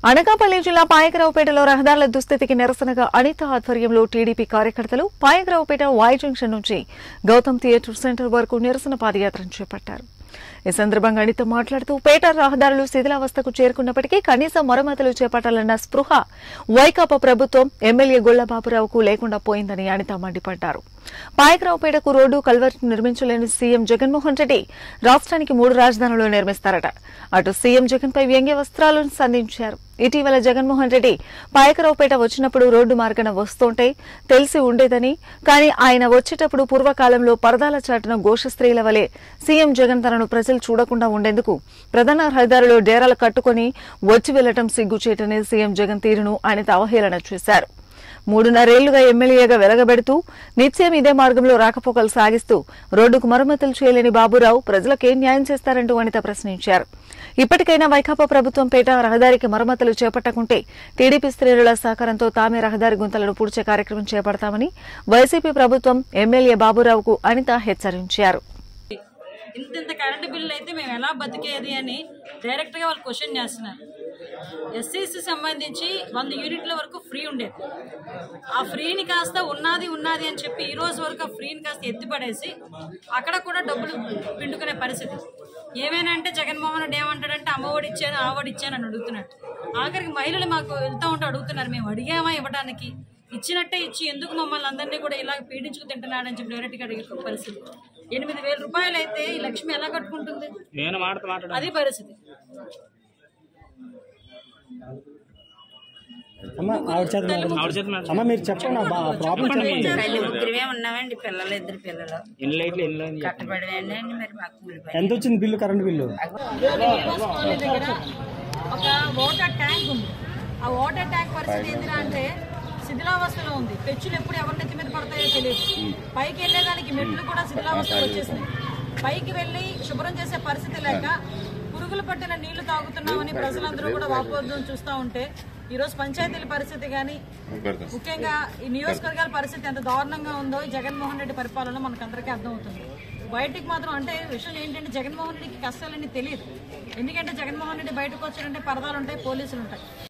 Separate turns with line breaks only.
అనకాపల్లి జిల్లా పాయకరావుపేటలో రహదారుల దుస్థితికి నిరసనగా అనిత ఆధ్వర్యంలో టీడీపీ కార్యకర్తలు పాయకరావుపేట వై జంక్షన్ నుంచి గౌతమ్ థియేటర్ సెంటర్ వరకు నిరసన పాదయాత్రను చేపట్టారు ఈ సందర్భంగా అనిత మాట్లాడుతూ పేట రహదారులు శిథిలావస్థకు చేరుకున్నప్పటికీ కనీస మరమ్మతులు చేపట్టాలన్న స్పృహ వైకాపా ప్రభుత్వం ఎమ్మెల్యే గొల్ల బాబురావుకు లేకుండా పోయిందని అనిత మండిపడ్డారు పాయకరావుపేటకు రోడ్డు కల్వర్ట్ నిర్మించలేని సీఎం జగన్మోహన్ రెడ్డి రాష్ట్రానికి మూడు రాజధానులు నిర్మిస్తారట అటు సీఎం జగన్ పై వ్యంగ్య వస్త్రాలను సంధించారు ఇటీవల జగన్మోహన్ రెడ్డి పాయకరావుపేట వచ్చినప్పుడు రోడ్డు మార్గన వస్తుంటే తెలిసి ఉండేదని కానీ ఆయన వచ్చేటప్పుడు పూర్వకాలంలో పరదాల చాటున ఘోష స్త్రీల వలె సీఎం జగన్ తనను ప్రజలు చూడకుండా ఉండేందుకు ప్రధాన రహదారిలో డేరాలు కట్టుకుని వచ్చి వెళ్లటం సిగ్గుచేటని సీఎం జగన్ తీరును ఆయన అవహేళన చేశారు మూడున్నరేళ్లుగా ఎమ్మెల్యేగా వెలగబెడుతూ నిత్యం ఇదే మార్గంలో రాకపోకలు సాగిస్తూ రోడ్డుకు మరమ్మతులు చేయలేని బాబురావు ప్రజలకేం న్యాయం చేస్తారంటూ అనిత ప్రశ్నించారు ఇప్పటికైనా వైకాపా ప్రభుత్వం పేట రహదారికి మరమ్మతులు చేపట్టకుంటే టీడీపీ శ్రేణుల సహకారంతో తామే రహదారి గుంతలను పూడ్చే కార్యక్రమం చేపడతామని వైసీపీ ప్రభుత్వం ఎమ్మెల్యే బాబురావుకు అనిత హెచ్చరించారు
ఇంత ఇంత కరెంటు బిల్లు అయితే మేము ఎలా బతికేది అని డైరెక్ట్గా వాళ్ళు క్వశ్చన్ చేస్తున్నారు ఎస్సీసీ సంబంధించి వంద యూనిట్ల వరకు ఫ్రీ ఉండేది ఆ ఫ్రీని కాస్త ఉన్నది ఉన్నది అని చెప్పి ఈ రోజు వరకు ఆ ఫ్రీని కాస్త ఎత్తిపడేసి అక్కడ కూడా డబ్బులు పిండుకునే పరిస్థితి ఏమైనా అంటే జగన్మోహన్ రెడ్డి ఏమంటాడంటే అమ్మఒడి ఇచ్చాను ఆవడి ఇచ్చాను అని అడుగుతున్నట్టు ఆఖరికి మహిళలు మాకు వెళ్తూ ఉంటే అడుగుతున్నారు మేము అడిగామా ఇవ్వడానికి ఇచ్చినట్టే ఇచ్చి ఎందుకు మమ్మల్ని అందరినీ కూడా ఇలా పీడించుకు తింటున్నాడని చెప్పి డైరెక్ట్గా అడిగే పరిస్థితి ఎనిమిది వేల రూపాయలు అయితే ఈ లక్ష్మి ఎలా కట్టుకుంటుంది
నేను మాట్లాడుతూ మాట్లాడు
అది పరిస్థితి
అమ్మ ఆవిడ చేత మాట్లాడు.
ఆవిడ చేతి మాట్లాడు
అమ్మ మీరు చెప్పండి ఆ బా- ప్రాబ్లం చెప్పండి
తల్లి ముగ్గురమే ఉన్నామండి పిల్లలు ఇద్దరు పిల్లలు
ఎన్ని లైట్లు ఎన్ని లైట్లు
కట్టబడి అండి మరి మాకు కూలిపోయి
ఎంత వచ్చింది బిల్లు కరెంట్ బిల్లు
కాలనీ దగ్గర ఒక వాటర్ ట్యాంక్ ఉంది ఆ వాటర్ ట్యాంక్ పరిస్థితి ఏంటిరా అంటే శిథిలావస్థలో ఉంది పెచ్చులు ఎప్పుడు ఎవరి నెత్తి మీద పడతాయో తెలియదు పైకి వెళ్ళేదానికి మెట్లు కూడా శిథిలావస్థకు వచ్చేసినాయి పైకి వెళ్ళి శుభ్రం చేసే పరిస్థితి లేక పురుగులు పట్టిన నీళ్లు తాగుతున్నామని ప్రజలందరూ కూడా వాపోద్యం చూస్తూ ఉంటే ఈ రోజు పంచాయతీల పరిస్థితి కానీ ముఖ్యంగా ఈ నియోజకవర్గాల పరిస్థితి ఎంత దారుణంగా ఉందో ఈ జగన్మోహన్ రెడ్డి పరిపాలన మనకందరికీ అర్థమవుతుంది బయటికి మాత్రం అంటే విషయం ఏంటంటే జగన్మోహన్ రెడ్డికి కష్టాలన్నీ తెలియదు ఎందుకంటే జగన్మోహన్ రెడ్డి బయటకు వచ్చాడంటే పరదాలు ఉంటాయి పోలీసులు ఉంటాయి